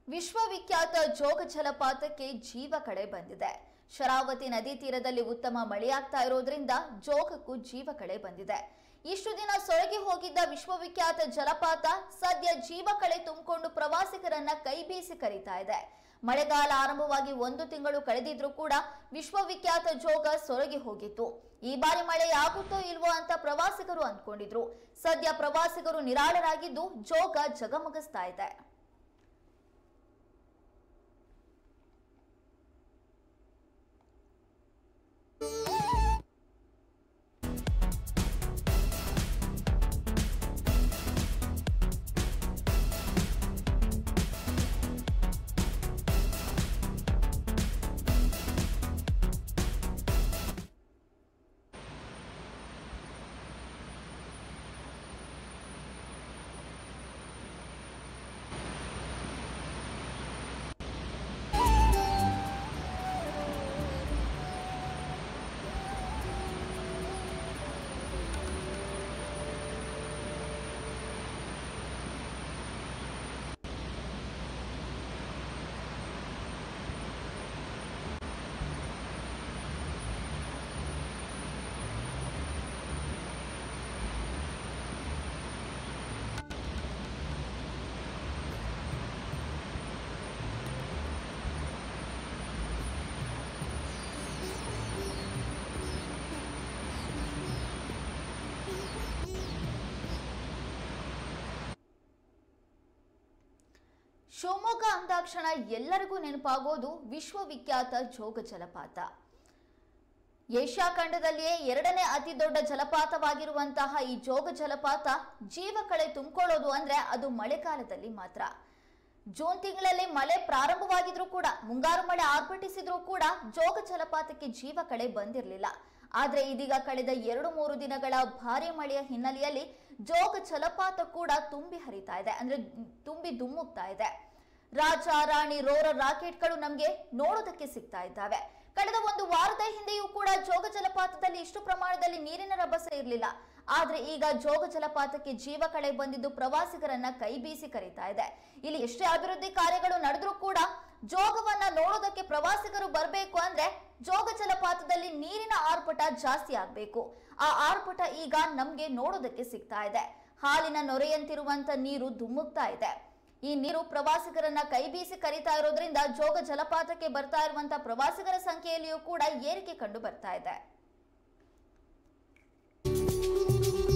ವಿಶ್ವವಿಖ್ಯಾತ ಜೋಗ ಜಲಪಾತಕ್ಕೆ ಜೀವ ಕಳೆ ಬಂದಿದೆ ಶರಾವತಿ ನದಿ ತೀರದಲ್ಲಿ ಉತ್ತಮ ಮಳೆಯಾಗ್ತಾ ಇರೋದ್ರಿಂದ ಜೋಗಕ್ಕೂ ಜೀವ ಕಳೆ ಬಂದಿದೆ ಇಷ್ಟು ದಿನ ಸೊರಗಿ ಹೋಗಿದ್ದ ವಿಶ್ವವಿಖ್ಯಾತ ಜಲಪಾತ ಸದ್ಯ ಜೀವ ಕಳೆ ತುಂಬಿಕೊಂಡು ಪ್ರವಾಸಿಗರನ್ನ ಕೈ ಬೀಸಿ ಕರೀತಾ ಇದೆ ಮಳೆಗಾಲ ಆರಂಭವಾಗಿ ಒಂದು ತಿಂಗಳು ಕಳೆದಿದ್ರೂ ಕೂಡ ವಿಶ್ವವಿಖ್ಯಾತ ಜೋಗ ಸೊರಗಿ ಹೋಗಿತ್ತು ಈ ಬಾರಿ ಮಳೆ ಆಗುತ್ತೋ ಇಲ್ವೋ ಅಂತ ಪ್ರವಾಸಿಗರು ಅಂದ್ಕೊಂಡಿದ್ರು ಸದ್ಯ ಪ್ರವಾಸಿಗರು ನಿರಾಳರಾಗಿದ್ದು ಜೋಗ ಜಗಮಗಿಸ್ತಾ ಇದೆ ಶಿವಮೊಗ್ಗ ಅಂದಾಕ್ಷಣ ಎಲ್ಲರಿಗೂ ನೆನಪಾಗೋದು ವಿಶ್ವವಿಖ್ಯಾತ ಜೋಗ ಜಲಪಾತ ಏಷ್ಯಾ ಖಂಡದಲ್ಲಿಯೇ ಎರಡನೇ ಅತಿ ದೊಡ್ಡ ಜಲಪಾತವಾಗಿರುವಂತಹ ಈ ಜೋಗ ಜಲಪಾತ ಜೀವ ಕಳೆ ತುಂಬಿಕೊಳ್ಳೋದು ಅಂದ್ರೆ ಅದು ಮಳೆಗಾಲದಲ್ಲಿ ಮಾತ್ರ ಜೂನ್ ತಿಂಗಳಲ್ಲಿ ಮಳೆ ಪ್ರಾರಂಭವಾಗಿದ್ರೂ ಕೂಡ ಮುಂಗಾರು ಮಳೆ ಆರ್ಭಟಿಸಿದ್ರೂ ಕೂಡ ಜೋಗ ಜಲಪಾತಕ್ಕೆ ಜೀವ ಕಳೆ ಬಂದಿರಲಿಲ್ಲ ಆದ್ರೆ ಇದೀಗ ಕಳೆದ ಎರಡು ಮೂರು ದಿನಗಳ ಭಾರಿ ಮಳೆಯ ಹಿನ್ನೆಲೆಯಲ್ಲಿ ಜೋಗ ಜಲಪಾತ ಕೂಡ ತುಂಬಿ ಹರಿತಾ ಇದೆ ಅಂದ್ರೆ ತುಂಬಿ ದುಮ್ಮುಕ್ತಾ ಇದೆ ರಾಜ ರಾಣಿ ರೋರ ರಾಕೆಟ್ಗಳು ನಮ್ಗೆ ನೋಡೋದಕ್ಕೆ ಸಿಗ್ತಾ ಇದ್ದಾವೆ ಕಳೆದ ಒಂದು ವಾರದ ಹಿಂದೆಯೂ ಕೂಡ ಜೋಗ ಜಲಪಾತದಲ್ಲಿ ಇಷ್ಟು ಪ್ರಮಾಣದಲ್ಲಿ ನೀರಿನ ರಭಸ ಇರಲಿಲ್ಲ ಆದ್ರೆ ಈಗ ಜೋಗ ಜಲಪಾತಕ್ಕೆ ಜೀವ ಕಳೆ ಬಂದಿದ್ದು ಪ್ರವಾಸಿಗರನ್ನ ಕೈ ಬೀಸಿ ಕರೀತಾ ಇದೆ ಇಲ್ಲಿ ಎಷ್ಟೇ ಅಭಿವೃದ್ಧಿ ಕಾರ್ಯಗಳು ನಡೆದ್ರೂ ಕೂಡ ಜೋಗವನ್ನ ನೋಡೋದಕ್ಕೆ ಪ್ರವಾಸಿಗರು ಬರಬೇಕು ಅಂದ್ರೆ ಜೋಗ ಜಲಪಾತದಲ್ಲಿ ನೀರಿನ ಆರ್ಭಟ ಜಾಸ್ತಿ ಆಗ್ಬೇಕು ಆ ಆರ್ಭಟ ಈಗ ನಮ್ಗೆ ನೋಡೋದಕ್ಕೆ ಸಿಗ್ತಾ ಇದೆ ಹಾಲಿನ ನೊರೆಯಂತಿರುವಂತ ನೀರು ಧುಮ್ಮುಕ್ತಾ ಇದೆ ಈ ನೀರು ಪ್ರವಾಸಿಗರನ್ನ ಕೈ ಬೀಸಿ ಕರೀತಾ ಇರೋದ್ರಿಂದ ಜೋಗ ಜಲಪಾತಕ್ಕೆ ಬರ್ತಾ ಇರುವಂತ ಪ್ರವಾಸಿಗರ ಸಂಖ್ಯೆಯಲ್ಲಿಯೂ ಕೂಡ ಏರಿಕೆ ಕಂಡು ಬರ್ತಾ ಇದೆ